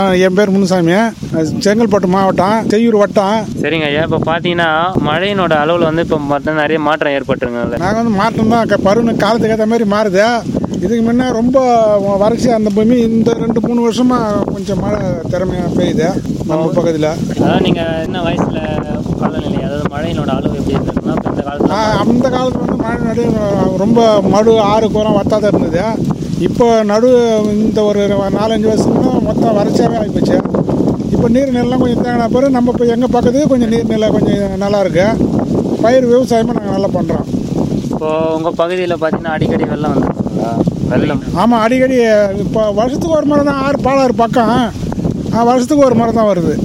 என் பேர் முனுசாமி செங்கல்பட்டு மாவட்டம் செய்யூர் வட்டம் சரிங்க ஐயா இப்போ பார்த்தீங்கன்னா மழையினோட அளவில் வந்து இப்போ மற்ற நிறைய மாற்றம் ஏற்பட்டுருங்கல்ல நாங்கள் வந்து மாற்றம் தான் பருவ காலத்துக்கு ஏற்ற மாதிரி மாறுது இதுக்கு முன்ன ரொம்ப வறட்சி அந்த பூமி இந்த ரெண்டு மூணு வருஷமா கொஞ்சம் மழை திறமையாக பெய்யுது நம்ம பக்கத்தில் அதாவது நீங்கள் என்ன வயசில் காலநிலை அதாவது மழையினோட அளவு எப்படி இருந்ததுன்னா இப்போ இந்த காலத்தில் அந்த காலத்தில் வந்து மழை நடு ரொம்ப மடு ஆறு குரம் வத்தாத இருந்தது இப்போ நடு இந்த ஒரு நாலஞ்சு வருஷமா மொத்தம் வறட்சியாகவே ஆகிப்போச்சு இப்போ நீர் நிலம் கொஞ்சம் தேங்கின பிறகு நம்ம இப்போ எங்கள் பக்கத்துக்கு கொஞ்சம் நீர் நிலை கொஞ்சம் நல்லா இருக்கு பயிர் விவசாயமும் நாங்கள் நல்லா பண்ணுறோம் இப்போது உங்கள் பகுதியில் பார்த்தீங்கன்னா அடிக்கடி வெள்ளம் வந்துருக்குங்களா வெள்ளம் ஆமாம் அடிக்கடி இப்போ வருஷத்துக்கு ஒரு முறை தான் ஆறு பாலாறு பக்கம் ஆ, வருஷத்துக்கு ஒரு முறை தான் வருது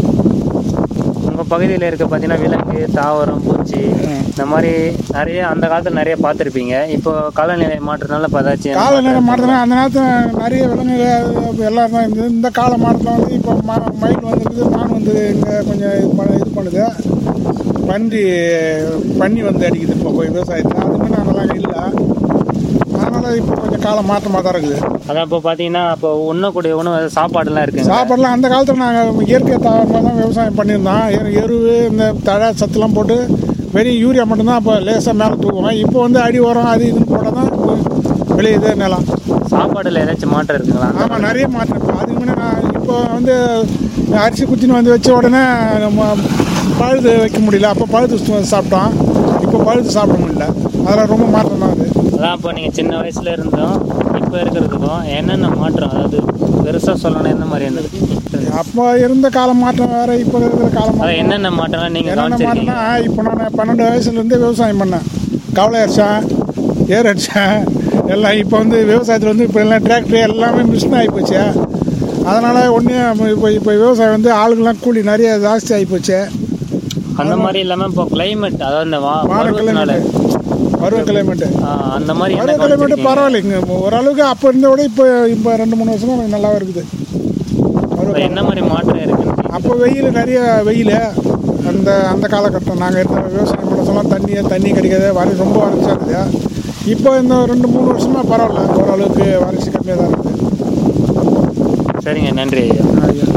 உங்கள் பகுதியில் இருக்க பார்த்தீங்கன்னா விலங்கு தாவரம் பூச்சி இந்த மாதிரி நிறைய அந்த காலத்தில் நிறைய பார்த்துருப்பீங்க இப்போ காலநிலை மாற்றத்தினால இப்போ ஏதாச்சும் காலநிலை மாற்றத்தில் அந்த நேரத்தில் நிறைய விலங்குகள் எல்லாம் தான் இருந்தது இந்த கால மாற்றத்தில் வந்து இப்போ மா மயில் வந்துருக்குது மான் வந்து இங்கே கொஞ்சம் இது பண்ண இது பண்ணுது பன்றி பன்னி வந்து அடிக்குது இப்போ போய் விவசாயத்தில் அது மாதிரி அதெல்லாம் இல்லை அதனால் இப்போ கொஞ்சம் காலம் மாற்றமாக தான் இருக்குது அதான் இப்போ பார்த்தீங்கன்னா இப்போ உண்ணக்கூடிய உணவு சாப்பாடுலாம் இருக்குங்க சாப்பாடுலாம் அந்த காலத்தில் நாங்கள் இயற்கை தாவரமாக தான் விவசாயம் பண்ணியிருந்தோம் எரு- எருவு இந்த தழை சத்துலாம் போட்டு வெறும் யூரியா மட்டும்தான் அப்போ லேசாக மேலே தூக்குவோம் இப்போ வந்து அடி உரம் அது இதுன்னு போட்டால் தான் விளையுது நிலம் சாப்பாடுல ஏதாச்சும் மாற்றம் இருக்குங்களா ஆமாம் நிறைய மாற்றம் இருக்கு. அதுக்கு முன்னே நான் இப்போ வந்து அரிசி குச்சின்னு வந்து வச்ச உடனே நம்ம பழுது வைக்க முடியல அப்போ பழுது சு- சாப்பிட்டோம் இப்போ பழுது சாப்பிட முடியல அதெல்லாம் ரொம்ப மாற்றம் தான் அது அதான் இப்போ நீங்கள் சின்ன வயசுல இருந்தோம் இப்போ இருக்கிறதுக்கும் என்னென்ன மாற்றம் அதாவது பெருசாக சொல்லணும் எந்த மாதிரி இருந்தது அப்போ இருந்த காலம் மாற்றம் வேறு இப்போ இருக்கிற காலம் மாற்றம் அதான் என்னென்ன மாற்றம்லாம் நீங்கள் என்னென்ன கவனிச்சிருக்கீங்க மாற்றம்னா இப்போ நான் பன்னெண்டு வயசுலேருந்தே விவசாயம் பண்ணேன் கவலை அடித்தேன் ஏர் அடித்தேன் எல்லாம் இப்போ வந்து விவசாயத்தில் வந்து இப்போ எல்லாம் டிராக்டர் எல்லாமே மிஷின் ஆகிப்போச்சு அதனால் ஒன்றே இப்போ இப்போ விவசாயம் வந்து ஆளுங்கெல்லாம் கூலி நிறைய ஜாஸ்தி ஆகிப்போச்சு அந்த மாதிரி இல்லாமல் இப்போ கிளைமேட் அதாவது இந்த வா வார பருவத்தினால கிளைமேட்டு பருவ கிளைமேட்டு ஆ, அந்த மாதிரி என்ன பருவ கிளைமேட்டு கவனிச்சிருக்கீங்க? பரவாயில்லைங்க ஓரளவுக்கு அப்போ இருந்த விட இப்போ இப்போ ரெண்டு மூணு வருஷமா கொஞ்சம் நல்லாவே இருக்குது பருவ இப்போ என்ன மாதிரி மாற்றம் இருக்குன்னு அப்போ வெயில் நிறைய வெயில் அந்த அந்த காலகட்டம் நாங்கள் இருந்த விவசாயம் பண்ண சொல்ல தண்ணி தண்ணி கிடைக்காது வறட்சி ரொம்ப வறட்சியாக இருக்குது இப்போ இந்த ரெண்டு மூணு வருஷமா பரவாயில்ல ஓரளவுக்கு வறட்சி கம்மியாக தான் இருக்குது சரிங்க நன்றி ஐயா ஐயா